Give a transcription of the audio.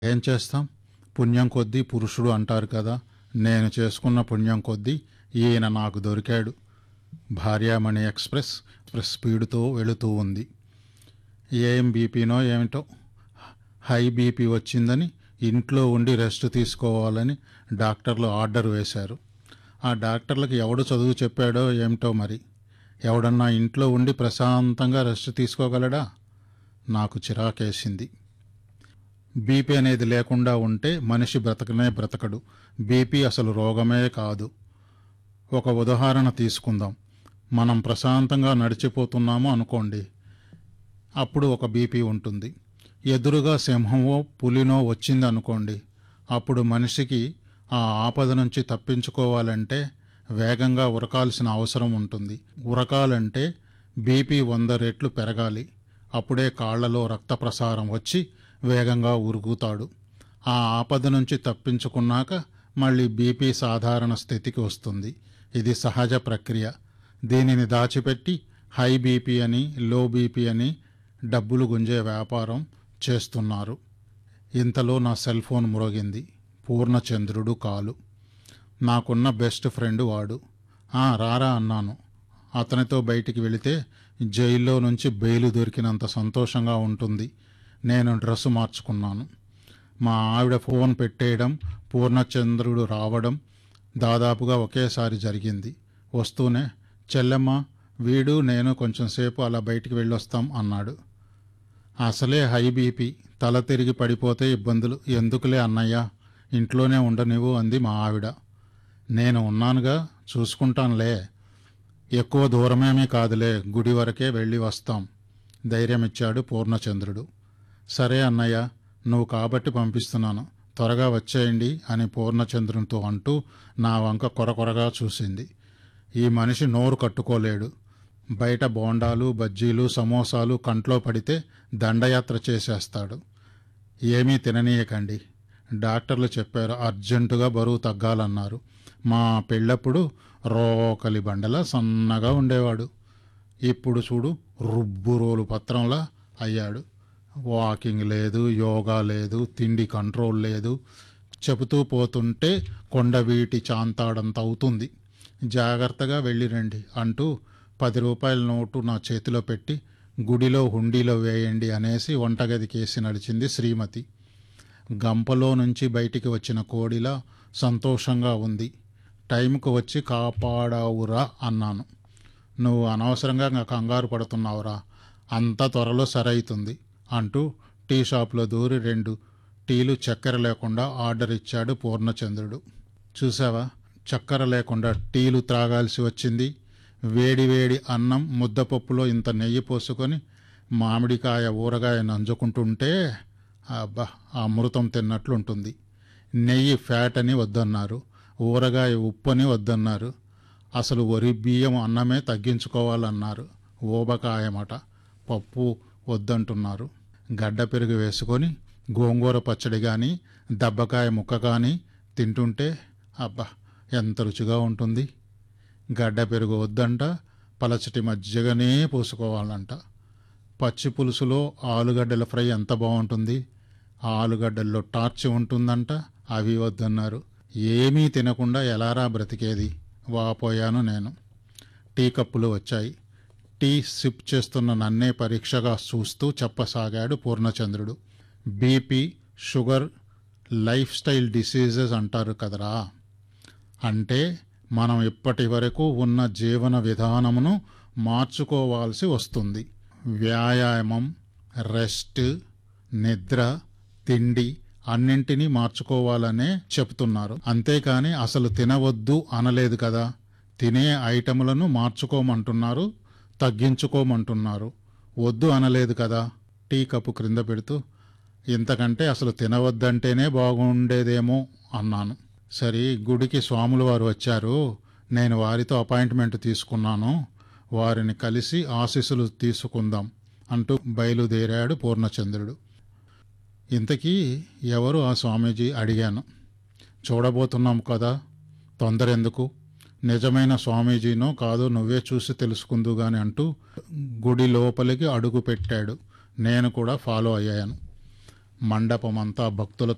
ఏం చేస్తాం పుణ్యం కొద్దీ పురుషుడు అంటారు కదా నేను చేసుకున్న పుణ్యం కొద్దీ ఈయన నాకు దొరికాడు భార్యామణి ఎక్స్ప్రెస్ స్పీడ్తో వెళుతూ ఉంది ఏం బీపీనో ఏమిటో హై బీపీ వచ్చిందని ఇంట్లో ఉండి రెస్ట్ తీసుకోవాలని డాక్టర్లు ఆర్డర్ వేశారు ఆ డాక్టర్లకు ఎవడు చదువు చెప్పాడో ఏమిటో మరి ఎవడన్నా ఇంట్లో ఉండి ప్రశాంతంగా రెస్ట్ తీసుకోగలడా నాకు చిరాకేసింది బీపీ అనేది లేకుండా ఉంటే మనిషి బ్రతకనే బ్రతకడు బీపీ అసలు రోగమే కాదు ఒక ఉదాహరణ తీసుకుందాం మనం ప్రశాంతంగా నడిచిపోతున్నాము అనుకోండి అప్పుడు ఒక బీపీ ఉంటుంది ఎదురుగా సింహమో పులినో వచ్చింది అనుకోండి అప్పుడు మనిషికి ఆ ఆపద నుంచి తప్పించుకోవాలంటే వేగంగా ఉరకాల్సిన అవసరం ఉంటుంది ఉరకాలంటే బీపీ వంద రెట్లు పెరగాలి అప్పుడే కాళ్లలో రక్త ప్రసారం వచ్చి వేగంగా ఉరుగుతాడు ఆ ఆపద నుంచి తప్పించుకున్నాక మళ్ళీ బీపీ సాధారణ స్థితికి వస్తుంది ఇది సహజ ప్రక్రియ దీనిని దాచిపెట్టి హై బీపీ అని లో బీపీ అని డబ్బులు గుంజే వ్యాపారం చేస్తున్నారు ఇంతలో నా సెల్ ఫోన్ మ్రోగింది పూర్ణచంద్రుడు కాలు నాకున్న బెస్ట్ ఫ్రెండ్ వాడు "ఆ, రారా అన్నాను అతనితో బయటికి వెళితే జైల్లో నుంచి బెయిలు దొరికినంత సంతోషంగా ఉంటుంది నేను డ్రెస్సు మార్చుకున్నాను మా ఆవిడ ఫోన్ పెట్టేయడం పూర్ణచంద్రుడు రావడం దాదాపుగా ఒకేసారి జరిగింది వస్తూనే చెల్లెమ్మ వీడు నేను కొంచెం సేపు అలా బయటికి వెళ్ళొస్తాం అన్నాడు అసలే హై బీపీ తల తిరిగి పడిపోతే ఇబ్బందులు ఎందుకులే అన్నయ్య ఇంట్లోనే ఉండనివ్వు అంది మా ఆవిడ నేను ఉన్నానుగా చూసుకుంటానులే ఎక్కువ దూరమేమీ కాదులే గుడి వరకే వెళ్ళి వస్తాం ధైర్యం ఇచ్చాడు పూర్ణచంద్రుడు సరే అన్నయ్య నువ్వు కాబట్టి పంపిస్తున్నాను త్వరగా వచ్చేయండి అని పూర్ణచంద్రునితో అంటూ నా వంక కొరకొరగా చూసింది ఈ మనిషి నోరు కట్టుకోలేడు బయట బోండాలు బజ్జీలు సమోసాలు కంట్లో పడితే దండయాత్ర చేసేస్తాడు ఏమీ తిననీయకండి డాక్టర్లు చెప్పారు అర్జెంటుగా బరువు తగ్గాలన్నారు మా పెళ్ళప్పుడు రోకలి బండలా సన్నగా ఉండేవాడు ఇప్పుడు చూడు రుబ్బురోలు పత్రంలా అయ్యాడు వాకింగ్ లేదు యోగా లేదు తిండి కంట్రోల్ లేదు చెబుతూ పోతుంటే కొండవీటి చాంతాడంత అవుతుంది జాగ్రత్తగా వెళ్ళిరండి అంటూ పది రూపాయల నోటు నా చేతిలో పెట్టి గుడిలో హుండీలో వేయండి అనేసి వంటగదికేసి నడిచింది శ్రీమతి గంపలో నుంచి బయటికి వచ్చిన కోడిలా సంతోషంగా ఉంది టైంకు వచ్చి కాపాడావురా అన్నాను నువ్వు అనవసరంగా ఇంకా కంగారు పడుతున్నావురా అంత త్వరలో సరైతుంది అంటూ టీ షాప్లో దూరి రెండు టీలు చక్కెర లేకుండా ఆర్డర్ ఇచ్చాడు పూర్ణచంద్రుడు చూసావా చక్కెర లేకుండా టీలు త్రాగాల్సి వచ్చింది వేడి వేడి అన్నం ముద్దపప్పులో ఇంత నెయ్యి పోసుకొని మామిడికాయ ఊరగాయ నంజుకుంటుంటే అబ్బా ఆ అమృతం తిన్నట్లుంటుంది నెయ్యి ఫ్యాట్ అని వద్దన్నారు ఊరగాయ ఉప్పు అని వద్దన్నారు అసలు వరి బియ్యం అన్నమే తగ్గించుకోవాలన్నారు ఊబకాయమట పప్పు వద్దంటున్నారు గడ్డ పెరుగు వేసుకొని గోంగూర పచ్చడి కానీ దబ్బకాయ ముక్క కానీ తింటుంటే అబ్బా ఎంత రుచిగా ఉంటుంది గడ్డ పెరుగు వద్దంట పలచటి మజ్జిగనే పోసుకోవాలంట పచ్చి పులుసులో ఆలుగడ్డల ఫ్రై ఎంత బాగుంటుంది ఆలుగడ్డల్లో టార్చ్ ఉంటుందంట అవి వద్దన్నారు ఏమీ తినకుండా ఎలారా బ్రతికేది వాపోయాను నేను టీ కప్పులు వచ్చాయి టీ సిప్ చేస్తున్న నన్నే పరీక్షగా చూస్తూ చెప్పసాగాడు Purnachandrudu BP sugar lifestyle diseases అంటారు కదరా అంటే మనం ఇప్పటి వరకు ఉన్న జీవన విధానమును మార్చుకోవాల్సి వస్తుంది వ్యాయామం రెస్ట్ నిద్ర తిండి అన్నింటినీ మార్చుకోవాలనే చెప్తున్నారు అంతేకాని అసలు తినవద్దు అనలేదు కదా తినే ఐటములను మార్చుకోమంటున్నారు తగ్గించుకోమంటున్నారు వద్దు అనలేదు కదా టీ కప్పు క్రింద పెడుతూ ఇంతకంటే అసలు తినవద్దంటేనే బాగుండేదేమో అన్నాను సరే గుడికి స్వాములు వారు వచ్చారు నేను వారితో అపాయింట్మెంట్ తీసుకున్నాను వారిని కలిసి ఆశీస్సులు తీసుకుందాం అంటూ బయలుదేరాడు పూర్ణచంద్రుడు ఇంతకీ ఎవరు ఆ స్వామీజీ అడిగాను చూడబోతున్నాం కదా తొందర ఎందుకు నిజమైన స్వామీజీనో కాదో నువ్వే చూసి తెలుసుకుందు గాని అంటూ గుడి లోపలికి అడుగు పెట్టాడు నేను కూడా ఫాలో అయ్యాను మండపమంతా భక్తులతో